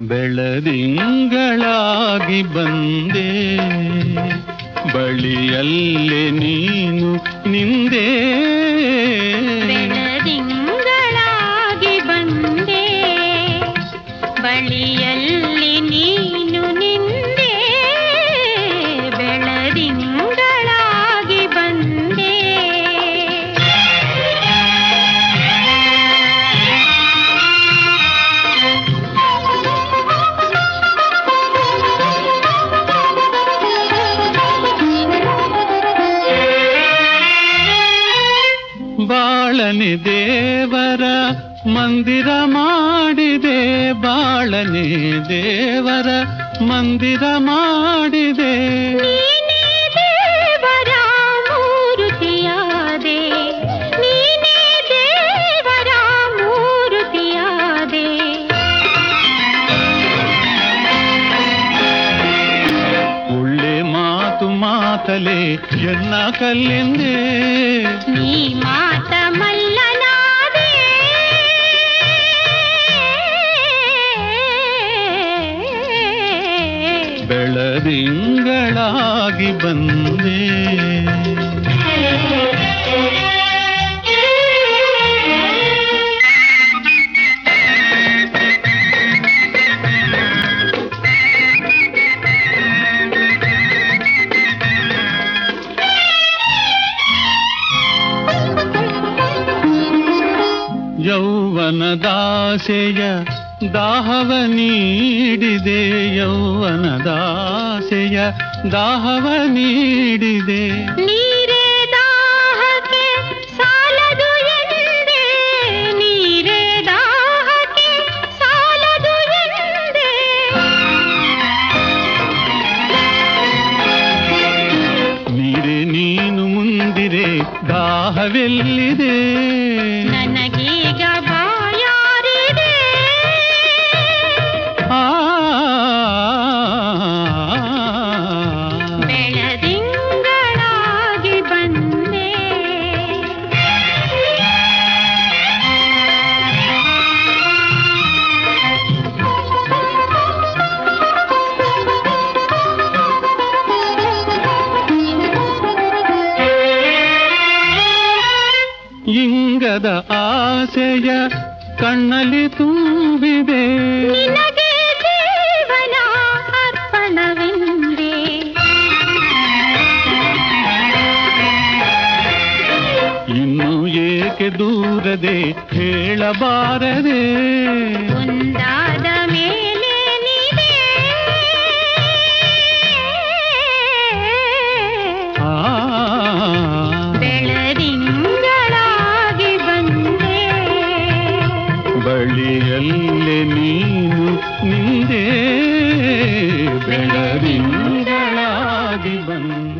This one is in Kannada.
ಬೆಳದಿಂಗಳಾಗಿ ಬಂದೆ ಬಳಿಯಲ್ಲೇ ನೀನು ನಿಂದೆ ಬೆಳದಿಂಗಳಾಗಿ ಬಂದೆ ಬಳಿಯಲ್ಲಿ ನೀನು ನಿಂದೆ ಬೆಳದಿಂಗಳಾಗಿ ಬಂದೆ ಬಾಳನೆ ದೇವರ ಮಂದಿರ ಮಾಡಿದೆ ಬಾಳನೆ ದೇವರ ಮಂದಿರ ಮಾಡಿದೆ ನೀನೇ ದೇವರ ಮೂರುತಿಯಾದೆ ನೀನೇ ದೇವರ ಮೂರುತಿಯಾದೆ ಒಳ್ಳೆ ಮಾತು ಮಾತಲೆ ಎನ್ನ ಕಲ್ಲೆಂದೇ ನೀ ಮಾತ ಮಲ್ಲನಾದೆ ಬೆಳದಿಂಗಳಾಗಿ ಬಂದೆ ಯೌವನದಾಸೆಯ ದಾಹವ ನೀಡಿದೆ ಯೌವನದಾಸೆಯ ದಾಹವ ನೀಡಿದೆ ನೀರೇ ದಾಹಕ್ಕೆ ಸಾಲದು ಎಂದೆ ನೀರೇ ದಾಹಕ್ಕೆ ಸಾಲದು ಎಂದೆ ನೀರೆ ನೀನು ಮುಂದಿರೆ ದಾಹವೆಲ್ಲಿದೆ ನನಗೀಗ ಬಾಯಾರಿದೆ ಆ ಬೆಳದಿಂಗಳಾಗಿ ಬಂದೆ ಇಂಗದ ಆಸೆಯ ಕಣ್ಣಲ್ಲಿ ತುಂಬಿದೆ ನಿನಗೆ ಜೀವನ ಅರ್ಪಣವೆಂದೆ ಇನ್ನು ಏಕೆ ದೂರದೆ ಹೇಳಬಾರದೆ ಒಂದಾದ ಮೇಲೆ ನೀವೇ ಆ ಬೆಳದಿಂಗಳಾಗಿ ಬಂದೆ ಬಳಿಯಲ್ಲೇ ನೀನು ನಿಂದೆ ಬೆಳದಿಂಗಳಾಗಿ ಬಂದೆ